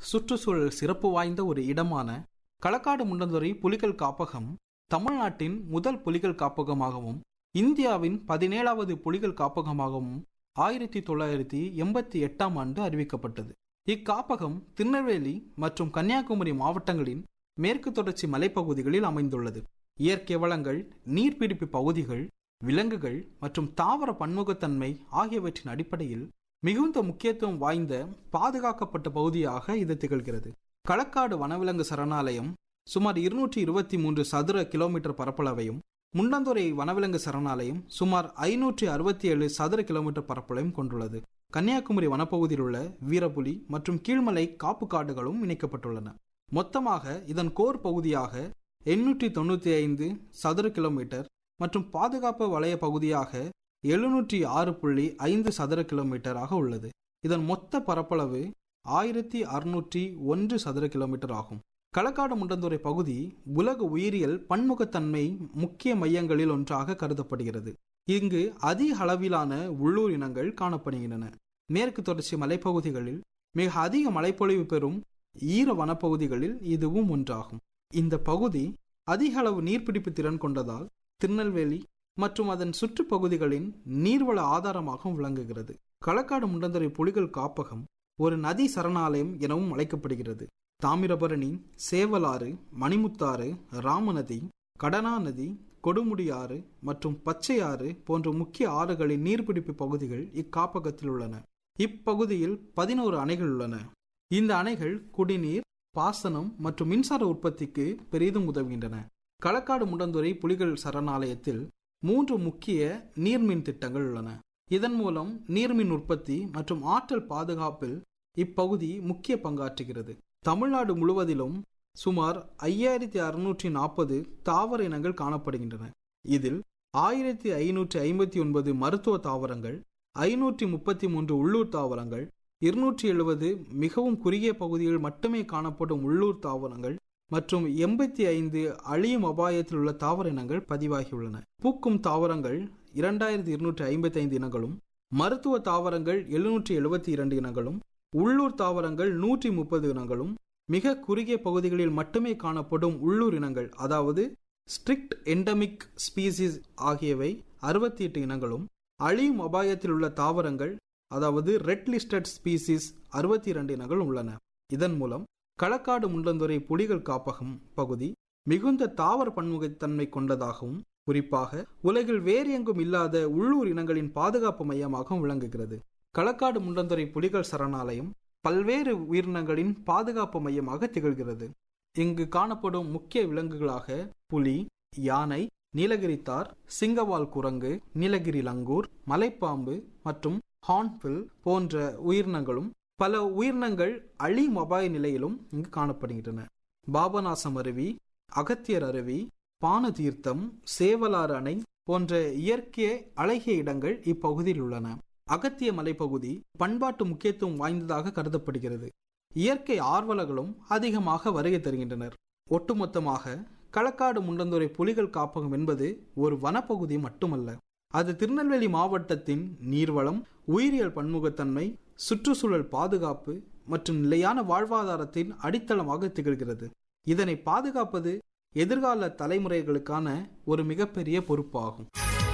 சுற்றுச்சூழல் சிறப்பு வாய்ந்த ஒரு இடமான களக்காடு முண்டந்துறை புலிகள் காப்பகம் தமிழ்நாட்டின் முதல் புலிகள் காப்பகமாகவும் இந்தியாவின் பதினேழாவது புலிகள் காப்பகமாகவும் ஆயிரத்தி தொள்ளாயிரத்தி எண்பத்தி எட்டாம் ஆண்டு அறிவிக்கப்பட்டது இக்காப்பகம் திருநெல்வேலி மற்றும் கன்னியாகுமரி மாவட்டங்களின் மேற்கு தொடர்ச்சி மலைப்பகுதிகளில் அமைந்துள்ளது இயற்கை வளங்கள் நீர்பிடிப்பு பகுதிகள் விலங்குகள் மற்றும் தாவர பன்முகத்தன்மை ஆகியவற்றின் அடிப்படையில் மிகுந்த முக்கியத்துவம் வாய்ந்த பாதுகாக்கப்பட்ட பகுதியாக இது திகழ்கிறது களக்காடு வனவிலங்கு சரணாலயம் சுமார் இருநூற்றி இருபத்தி மூன்று சதுர கிலோமீட்டர் பரப்பளவையும் முண்டந்துறை வனவிலங்கு சரணாலயம் சுமார் ஐநூற்றி அறுபத்தி ஏழு சதுர கிலோமீட்டர் பரப்பளவையும் கொண்டுள்ளது கன்னியாகுமரி வனப்பகுதியில் உள்ள வீரப்புலி மற்றும் கீழ்மலை காப்பு காடுகளும் இணைக்கப்பட்டுள்ளன மொத்தமாக இதன் கோர் பகுதியாக எண்ணூற்றி தொண்ணூற்றி ஐந்து சதுர கிலோமீட்டர் மற்றும் பாதுகாப்பு வலய பகுதியாக எழுநூற்றி ஆறு புள்ளி ஐந்து சதுர கிலோமீட்டராக உள்ளது இதன் மொத்த பரப்பளவு ஆயிரத்தி அறுநூற்றி ஒன்று சதுர கிலோமீட்டர் ஆகும் களக்காடு முண்டந்துறை பகுதி உலக உயிரியல் பன்முகத்தன்மை முக்கிய மையங்களில் ஒன்றாக கருதப்படுகிறது இங்கு அதிக அளவிலான உள்ளூர் இனங்கள் காணப்படுகின்றன மேற்கு தொடர்ச்சி மலைப்பகுதிகளில் மிக அதிக மழைப்பொழிவு பெறும் ஈர வனப்பகுதிகளில் இதுவும் ஒன்றாகும் இந்த பகுதி அதிக அளவு நீர்பிடிப்பு திறன் கொண்டதால் திருநெல்வேலி மற்றும் அதன் சுற்றுப்பகுதிகளின் நீர்வள ஆதாரமாகவும் விளங்குகிறது களக்காடு முண்டந்துறை புலிகள் காப்பகம் ஒரு நதி சரணாலயம் எனவும் அழைக்கப்படுகிறது தாமிரபரணி சேவலாறு மணிமுத்தாறு ராமநதி கடனா நதி கொடுமுடியாறு மற்றும் பச்சையாறு போன்ற முக்கிய ஆறுகளின் நீர்பிடிப்பு பகுதிகள் இக்காப்பகத்தில் உள்ளன இப்பகுதியில் பதினோரு அணைகள் உள்ளன இந்த அணைகள் குடிநீர் பாசனம் மற்றும் மின்சார உற்பத்திக்கு பெரிதும் உதவுகின்றன களக்காடு முண்டந்துறை புலிகள் சரணாலயத்தில் மூன்று முக்கிய நீர்மின் திட்டங்கள் உள்ளன இதன் மூலம் நீர்மின் உற்பத்தி மற்றும் ஆற்றல் பாதுகாப்பில் இப்பகுதி முக்கிய பங்காற்றுகிறது தமிழ்நாடு முழுவதிலும் சுமார் ஐயாயிரத்தி அறுநூற்றி நாற்பது தாவர இனங்கள் காணப்படுகின்றன இதில் ஆயிரத்தி ஐநூற்றி ஐம்பத்தி ஒன்பது மருத்துவ தாவரங்கள் ஐநூற்றி முப்பத்தி மூன்று உள்ளூர் தாவரங்கள் இருநூற்றி எழுபது மிகவும் குறுகிய பகுதியில் மட்டுமே காணப்படும் உள்ளூர் தாவரங்கள் மற்றும் எண்பத்தி ஐந்து அழியும் அபாயத்தில் உள்ள தாவர இனங்கள் பதிவாகியுள்ளன பூக்கும் தாவரங்கள் இரண்டாயிரத்தி இருநூற்றி ஐம்பத்தி ஐந்து இனங்களும் மருத்துவ தாவரங்கள் எழுநூற்றி எழுபத்தி இரண்டு இனங்களும் உள்ளூர் தாவரங்கள் நூற்றி முப்பது இனங்களும் மிக குறுகிய பகுதிகளில் மட்டுமே காணப்படும் உள்ளூர் இனங்கள் அதாவது ஸ்ட்ரிக்ட் எண்டமிக் ஸ்பீசிஸ் ஆகியவை அறுபத்தி எட்டு இனங்களும் அழியும் அபாயத்தில் உள்ள தாவரங்கள் அதாவது ரெட் லிஸ்டட் ஸ்பீசிஸ் அறுபத்தி இரண்டு இனங்கள் உள்ளன இதன் மூலம் களக்காடு முண்டந்துறை புலிகள் காப்பகம் பகுதி மிகுந்த தாவர பன்முகத்தன்மை கொண்டதாகவும் குறிப்பாக உலகில் வேறு எங்கும் இல்லாத உள்ளூர் இனங்களின் பாதுகாப்பு மையமாகவும் விளங்குகிறது களக்காடு முண்டந்துறை புலிகள் சரணாலயம் பல்வேறு உயிரினங்களின் பாதுகாப்பு மையமாக திகழ்கிறது இங்கு காணப்படும் முக்கிய விலங்குகளாக புலி யானை நீலகிரித்தார் சிங்கவால் குரங்கு நீலகிரி லங்கூர் மலைப்பாம்பு மற்றும் ஹார்ன்பில் போன்ற உயிரினங்களும் பல உயிரினங்கள் அழியும் அபாய நிலையிலும் இங்கு காணப்படுகின்றன பாபநாசம் அருவி அகத்தியர் அருவி பான தீர்த்தம் சேவலாறு அணை போன்ற இயற்கை அழகிய இடங்கள் இப்பகுதியில் உள்ளன அகத்திய மலைப்பகுதி பண்பாட்டு முக்கியத்துவம் வாய்ந்ததாக கருதப்படுகிறது இயற்கை ஆர்வலர்களும் அதிகமாக வருகை தருகின்றனர் ஒட்டுமொத்தமாக களக்காடு முண்டந்துறை புலிகள் காப்பகம் என்பது ஒரு வனப்பகுதி மட்டுமல்ல அது திருநெல்வேலி மாவட்டத்தின் நீர்வளம் உயிரியல் பன்முகத்தன்மை சுற்றுச்சூழல் பாதுகாப்பு மற்றும் நிலையான வாழ்வாதாரத்தின் அடித்தளமாக திகழ்கிறது இதனை பாதுகாப்பது எதிர்கால தலைமுறைகளுக்கான ஒரு மிகப்பெரிய பொறுப்பாகும்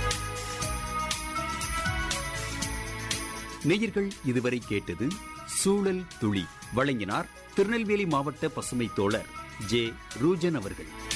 நேயர்கள் இதுவரை கேட்டது சூழல் துளி வழங்கினார் திருநெல்வேலி மாவட்ட பசுமை தோழர் ஜே ரூஜன் அவர்கள்